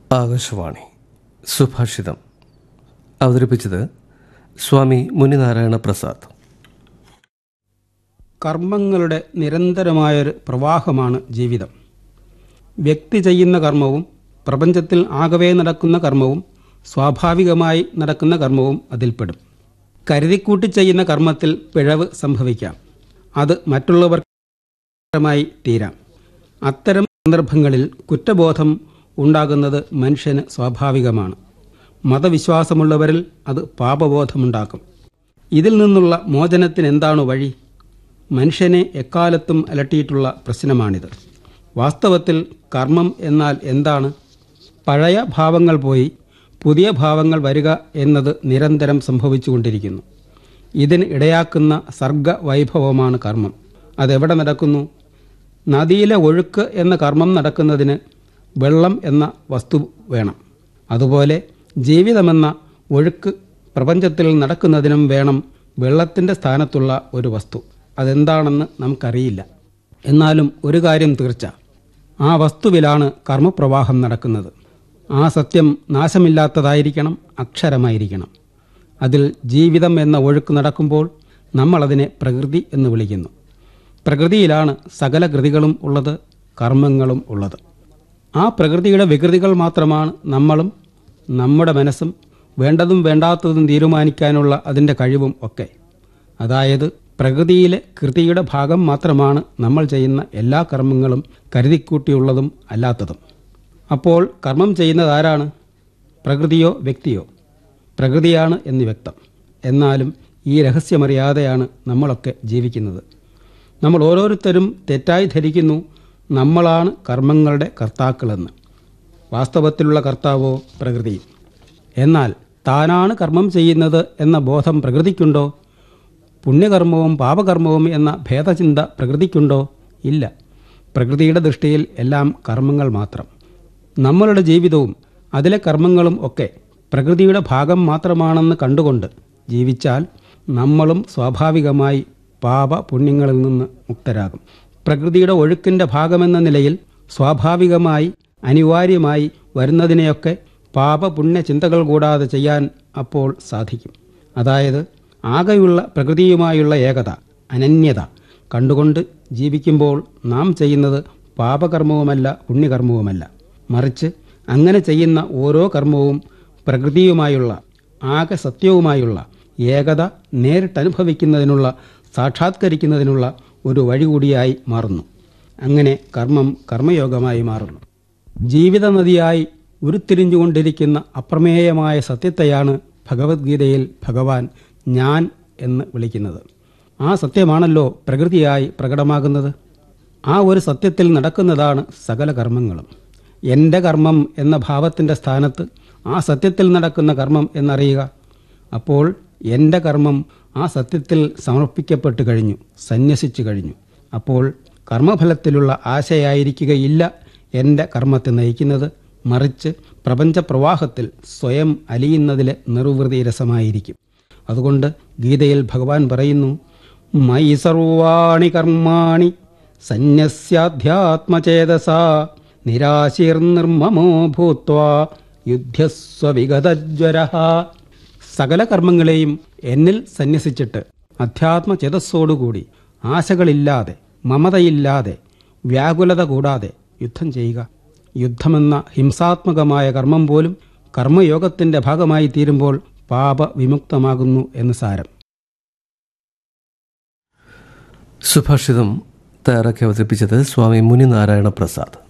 ആകാശവാണി സുഭാഷിതം അവതരിപ്പിച്ചത് സ്വാമി മുനിനാരായണ പ്രസാദ് കർമ്മങ്ങളുടെ നിരന്തരമായൊരു പ്രവാഹമാണ് ജീവിതം വ്യക്തി ചെയ്യുന്ന കർമ്മവും പ്രപഞ്ചത്തിൽ ആകവേ നടക്കുന്ന കർമ്മവും സ്വാഭാവികമായി നടക്കുന്ന കർമ്മവും അതിൽപ്പെടും കരുതിക്കൂട്ടി ചെയ്യുന്ന കർമ്മത്തിൽ പിഴവ് സംഭവിക്കാം അത് മറ്റുള്ളവർമായി തീരാം അത്തരം സന്ദർഭങ്ങളിൽ കുറ്റബോധം ഉണ്ടാകുന്നത് മനുഷ്യന് സ്വാഭാവികമാണ് മതവിശ്വാസമുള്ളവരിൽ അത് പാപബോധമുണ്ടാക്കും ഇതിൽ നിന്നുള്ള മോചനത്തിന് എന്താണ് വഴി മനുഷ്യനെ എക്കാലത്തും അലട്ടിയിട്ടുള്ള പ്രശ്നമാണിത് വാസ്തവത്തിൽ കർമ്മം എന്നാൽ എന്താണ് പഴയ ഭാവങ്ങൾ പോയി പുതിയ ഭാവങ്ങൾ വരിക എന്നത് നിരന്തരം സംഭവിച്ചുകൊണ്ടിരിക്കുന്നു ഇതിന് ഇടയാക്കുന്ന സർഗ വൈഭവമാണ് കർമ്മം അതെവിടെ നടക്കുന്നു നദിയിലെ ഒഴുക്ക് എന്ന കർമ്മം നടക്കുന്നതിന് വെള്ളം എന്ന വസ്തു വേണം അതുപോലെ ജീവിതമെന്ന ഒഴുക്ക് പ്രപഞ്ചത്തിൽ നടക്കുന്നതിനും വേണം വെള്ളത്തിൻ്റെ സ്ഥാനത്തുള്ള ഒരു വസ്തു അതെന്താണെന്ന് നമുക്കറിയില്ല എന്നാലും ഒരു കാര്യം തീർച്ച ആ വസ്തുവിലാണ് കർമ്മപ്രവാഹം നടക്കുന്നത് ആ സത്യം നാശമില്ലാത്തതായിരിക്കണം അക്ഷരമായിരിക്കണം അതിൽ ജീവിതം എന്ന ഒഴുക്ക് നടക്കുമ്പോൾ നമ്മളതിനെ പ്രകൃതി എന്ന് വിളിക്കുന്നു പ്രകൃതിയിലാണ് സകല കൃതികളും ഉള്ളത് കർമ്മങ്ങളും ഉള്ളത് ആ പ്രകൃതിയുടെ വികൃതികൾ മാത്രമാണ് നമ്മളും നമ്മുടെ മനസ്സും വേണ്ടതും വേണ്ടാത്തതും തീരുമാനിക്കാനുള്ള അതിൻ്റെ കഴിവും ഒക്കെ അതായത് പ്രകൃതിയിലെ കൃതിയുടെ ഭാഗം മാത്രമാണ് നമ്മൾ ചെയ്യുന്ന എല്ലാ കർമ്മങ്ങളും കരുതിക്കൂട്ടിയുള്ളതും അല്ലാത്തതും അപ്പോൾ കർമ്മം ചെയ്യുന്നത് ആരാണ് പ്രകൃതിയോ വ്യക്തിയോ പ്രകൃതിയാണ് എന്ന് വ്യക്തം എന്നാലും ഈ രഹസ്യമറിയാതെയാണ് നമ്മളൊക്കെ ജീവിക്കുന്നത് നമ്മൾ ഓരോരുത്തരും തെറ്റായി ധരിക്കുന്നു നമ്മളാണ് കർമ്മങ്ങളുടെ കർത്താക്കളെന്ന് വാസ്തവത്തിലുള്ള കർത്താവോ പ്രകൃതി എന്നാൽ താനാണ് കർമ്മം ചെയ്യുന്നത് എന്ന ബോധം പ്രകൃതിക്കുണ്ടോ പുണ്യകർമ്മവും പാപകർമ്മവും എന്ന ഭേദചിന്ത പ്രകൃതിക്കുണ്ടോ ഇല്ല പ്രകൃതിയുടെ ദൃഷ്ടിയിൽ എല്ലാം കർമ്മങ്ങൾ മാത്രം നമ്മളുടെ ജീവിതവും അതിലെ കർമ്മങ്ങളും ഒക്കെ പ്രകൃതിയുടെ ഭാഗം മാത്രമാണെന്ന് കണ്ടുകൊണ്ട് ജീവിച്ചാൽ നമ്മളും സ്വാഭാവികമായി പാപ പുണ്യങ്ങളിൽ നിന്ന് മുക്തരാകും പ്രകൃതിയുടെ ഒഴുക്കിൻ്റെ ഭാഗമെന്ന നിലയിൽ സ്വാഭാവികമായി അനിവാര്യമായി വരുന്നതിനെയൊക്കെ പാപപുണ്യ ചിന്തകൾ കൂടാതെ ചെയ്യാൻ അപ്പോൾ സാധിക്കും അതായത് ആകെയുള്ള പ്രകൃതിയുമായുള്ള ഏകത അനന്യത കണ്ടുകൊണ്ട് ജീവിക്കുമ്പോൾ നാം ചെയ്യുന്നത് പാപകർമ്മവുമല്ല പുണ്യകർമ്മവുമല്ല മറിച്ച് അങ്ങനെ ചെയ്യുന്ന ഓരോ കർമ്മവും പ്രകൃതിയുമായുള്ള ആകെ സത്യവുമായുള്ള ഏകത നേരിട്ടനുഭവിക്കുന്നതിനുള്ള സാക്ഷാത്കരിക്കുന്നതിനുള്ള ഒരു വഴി കൂടിയായി മാറുന്നു അങ്ങനെ കർമ്മം കർമ്മയോഗമായി മാറുന്നു ജീവിത നദിയായി ഉരുത്തിരിഞ്ഞുകൊണ്ടിരിക്കുന്ന അപ്രമേയമായ സത്യത്തെയാണ് ഭഗവത്ഗീതയിൽ ഭഗവാൻ ഞാൻ എന്ന് വിളിക്കുന്നത് ആ സത്യമാണല്ലോ പ്രകൃതിയായി പ്രകടമാകുന്നത് ആ ഒരു സത്യത്തിൽ നടക്കുന്നതാണ് സകല കർമ്മങ്ങളും എൻ്റെ കർമ്മം എന്ന ഭാവത്തിൻ്റെ സ്ഥാനത്ത് ആ സത്യത്തിൽ നടക്കുന്ന കർമ്മം എന്നറിയുക അപ്പോൾ എൻ്റെ കർമ്മം ആ സത്യത്തിൽ സമർപ്പിക്കപ്പെട്ട് കഴിഞ്ഞു സന്യസിച്ചു കഴിഞ്ഞു അപ്പോൾ കർമ്മഫലത്തിലുള്ള ആശയായിരിക്കുകയില്ല എൻ്റെ കർമ്മത്തെ നയിക്കുന്നത് മറിച്ച് പ്രപഞ്ചപ്രവാഹത്തിൽ സ്വയം അലിയുന്നതിലെ നിർവൃതി രസമായിരിക്കും അതുകൊണ്ട് ഗീതയിൽ ഭഗവാൻ പറയുന്നു മയി സർവാണി കർമാണി സന്യസ്യാധ്യാത്മചേതസ നിരാശീർനിർമ്മമോ ഭൂത്വ യുദ്ധസ്വവിഗതജ്വര സകല കർമ്മങ്ങളെയും എന്നിൽ സന്യസിച്ചിട്ട് അധ്യാത്മചേതസ്സോടുകൂടി ആശകളില്ലാതെ മമതയില്ലാതെ വ്യാകുലത കൂടാതെ യുദ്ധം ചെയ്യുക യുദ്ധമെന്ന ഹിംസാത്മകമായ കർമ്മം പോലും കർമ്മയോഗത്തിൻ്റെ ഭാഗമായി തീരുമ്പോൾ പാപവിമുക്തമാകുന്നു എന്ന് സാരം സുഭാഷിതം തയ്യാറാക്കി അവതരിപ്പിച്ചത് സ്വാമി മുനിനാരായണ പ്രസാദ്